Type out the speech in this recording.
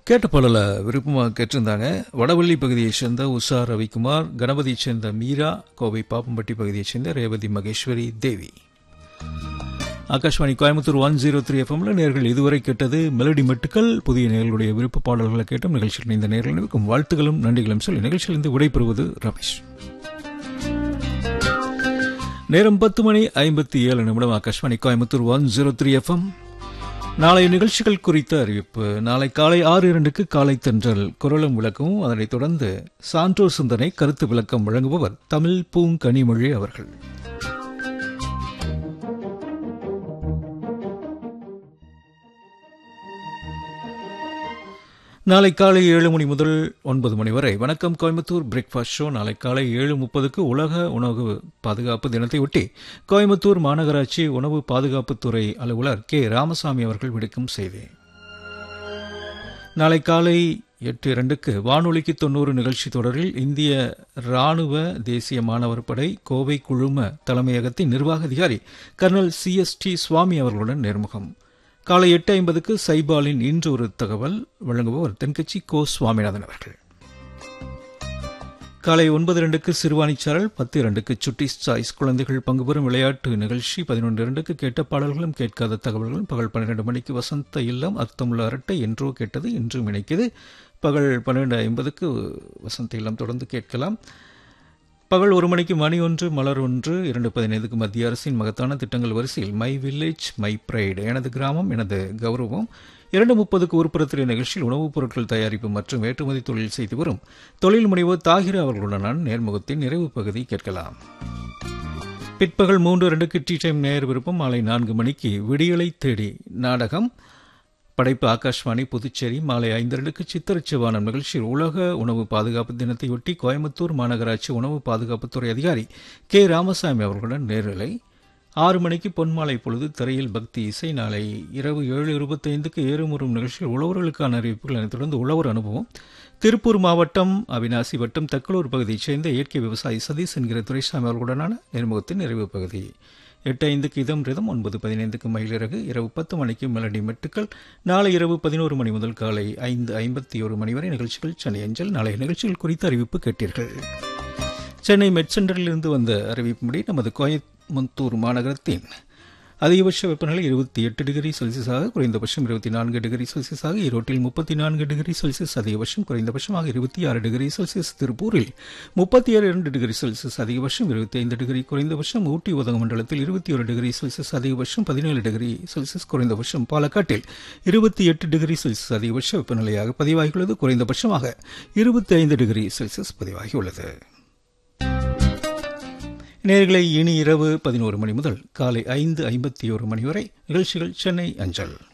கேட்ட பாடல விருப்பமாக கேட்டிருந்தாங்க வடவள்ளி பகுதியைச் சேர்ந்த உஷா ரவிக்குமார் கணபதியைச் சேர்ந்த மீரா கோவை பாப்பம்பட்டி பகுதியைச் சேர்ந்த Revathi Maheswari Devi Akashvani Coimbatore one zero three எஃப்எம்ல நேர்கள் இதுவரை கேட்டது மெலடி மெட்டுக்கள் புதிய நேர்களுடைய விருப்ப பாடல்களை கேட்டும் நிகழ்ச்சியில் இந்த நேர்களுக்கும் வாழ்த்துகளும் நன்றிகளும் சொல்லி நிகழ்ச்சியிலிருந்து விடைபெறுவது ரமேஷ் நேரம் பத்து மணி ஐம்பத்தி ஏழு நிமிடம் Akashvani Coimbatore one zero three FM நாளைய நிகழ்ச்சிகள் குறித்த அறிவிப்பு நாளை காலை ஆறு இரண்டுக்கு காலை தென்றல் குரலும் விளக்கமும் அதனைத் தொடர்ந்து சான்றோர் சிந்தனை கருத்து விளக்கம் வழங்குபவர் தமிழ் பூங்கனிமொழி அவர்கள் நாளை காலை ஏழு மணி முதல் ஒன்பது மணி வரை வணக்கம் கோயம்புத்தூர் பிரேக்ஃபாஸ்ட் ஷோ நாளை காலை ஏழு முப்பதுக்கு உலக உணவு பாதுகாப்பு தினத்தை ஒட்டி கோயம்புத்தூர் மாநகராட்சி உணவு பாதுகாப்புத்துறை அலுவலர் கே ராமசாமி அவர்கள் விடுக்கும் செய்தி நாளை காலை எட்டு இரண்டுக்கு வானொலிக்கு தொண்ணூறு நிகழ்ச்சி தொடரில் இந்திய ராணுவ தேசிய மாணவர் படை கோவை குழும தலைமையகத்தின் நிர்வாக அதிகாரி colonel C S T Swami அவர்களுடன் நேர்முகம் காலை எட்டு ஐம்பதுக்கு சைபாலின் இன்று ஒரு தகவல் வழங்குபவர் தென்கட்சி கோ சுவாமிநாதன் அவர்கள் காலை ஒன்பது இரண்டுக்கு சிறுவாணிச்சாரல் பத்து இரண்டுக்கு சுட்டி சாய்ஸ் குழந்தைகள் பங்கு பெறும் விளையாட்டு நிகழ்ச்சி பதினொன்று இரண்டுக்கு கேட்ட பாடல்களும் கேட்காத தகவல்களும் பகல் பன்னிரண்டு மணிக்கு வசந்த இல்லம் அர்த்தமுள்ள அரட்டை என்றோ கேட்டது இன்றும் இணைக்குது பகல் பன்னிரண்டு ஐம்பதுக்கு வசந்த இல்லம் தொடர்ந்து கேட்கலாம் பகல் ஒரு மணிக்கு மணி ஒன்று மலர் ஒன்று இரண்டு பதினைந்துக்கு மத்திய அரசின் மகத்தான திட்டங்கள் வரிசையில் மை வில்லேஜ் மை பிரைடு எனது கிராமம் எனது கௌரவம் இரண்டு முப்பதுக்கு உருப்புறத்திலே நிகழ்ச்சியில் உணவுப் பொருட்கள் தயாரிப்பு மற்றும் ஏற்றுமதி தொழில் செய்து வரும் தொழில் முனைவோர் தாகிர அவர்களுடனான நேர்முகத்தின் நிறைவு பகுதி கேட்கலாம் பிற்பகல் மூன்று இரண்டுக்கு டீ டைம் நேர் விருப்பம் மாலை நான்கு மணிக்கு விடியலை தேடி நாடகம் படைப்பு ஆகாஷ்வாணி புதுச்சேரி மாலை ஐந்தரண்டுக்கு சித்திரச்சிவானம் நிகழ்ச்சியில் உலக உணவு பாதுகாப்பு தினத்தையொட்டி கோயம்புத்தூர் மாநகராட்சி உணவு பாதுகாப்புத்துறை அதிகாரி கே ராமசாமி அவர்களுடன் நேரலை ஆறு மணிக்கு பொன்மாலை பொழுது திரையில் பக்தி இசை நாளை இரவு ஏழு இருபத்தைந்துக்கு ஏறுமுறும் நிகழ்ச்சியில் உழவர்களுக்கான அறிவிப்புகள் அதனைத் தொடர்ந்து உழவர் அனுபவம் திருப்பூர் மாவட்டம் அவினாசி வட்டம் தக்கலூர் பகுதியைச் சேர்ந்த இயற்கை விவசாயி சதீஷ் என்கிற துரைசாமி அவர்களுடனான நேர்முகத்தின் நிறைவு பகுதி எட்டு ஐந்துக்கு இதம் ரிதம் ஒன்பது பதினைந்துக்கு மயிலிறகு இரவு பத்து மணிக்கு மெலடி மெட்டுக்கள் நாளை இரவு பதினோரு மணி முதல் காலை ஐந்து ஐம்பத்தி ஒரு மணி வரை நிகழ்ச்சிகள் சென்னை அஞ்சல் நாளைய நிகழ்ச்சிகள் குறித்த அறிவிப்பு கேட்டீர்கள் சென்னை மெட் சென்டரிலிருந்து வந்த அறிவிப்புப்படி நமது கோயம்புத்தூர் மாநகரத்தின் அதிகபட்ச வெப்பநிலை இருபத்தி எட்டு டிகிரி செல்சியஸாக குறைந்தபட்சம் இருபத்தி நான்கு டிகிரி செல்சியஸாக ஈரோட்டில் முப்பத்தி நான்கு டிகிரி செல்சியஸ் அதிகபட்சம் குறைந்தபட்சமாக இருபத்தி ஆறு டிகிரி செல்சியஸ் திருப்பூரில் முப்பத்தி ஏழு இரண்டு டிகிரி செல்சியஸ் அதிகபட்சம் இருபத்தி ஐந்து டிகிரி குறைந்தபட்சம் ஊட்டி உதகமண்டலத்தில் இருபத்தி ஒரு டிகிரி செல்சியஸ் அதிகபட்சம் பதினேழு டிகிரி செல்சியஸ் குறைந்தபட்சம் பாலக்காட்டில் இருபத்தி எட்டு டிகிரி செல்சியஸ் அதிகபட்ச வெப்பநிலையாக பதிவாகியுள்ளது குறைந்தபட்சமாக இருபத்தி ஐந்து டிகிரி செல்சியஸ் பதிவாகியுள்ளது நேர்களை இனி இரவு பதினோரு மணி முதல் காலை ஐந்து ஐம்பத்தி ஒரு மணி வரை நிகழ்ச்சிகள் சென்னை அஞ்சல்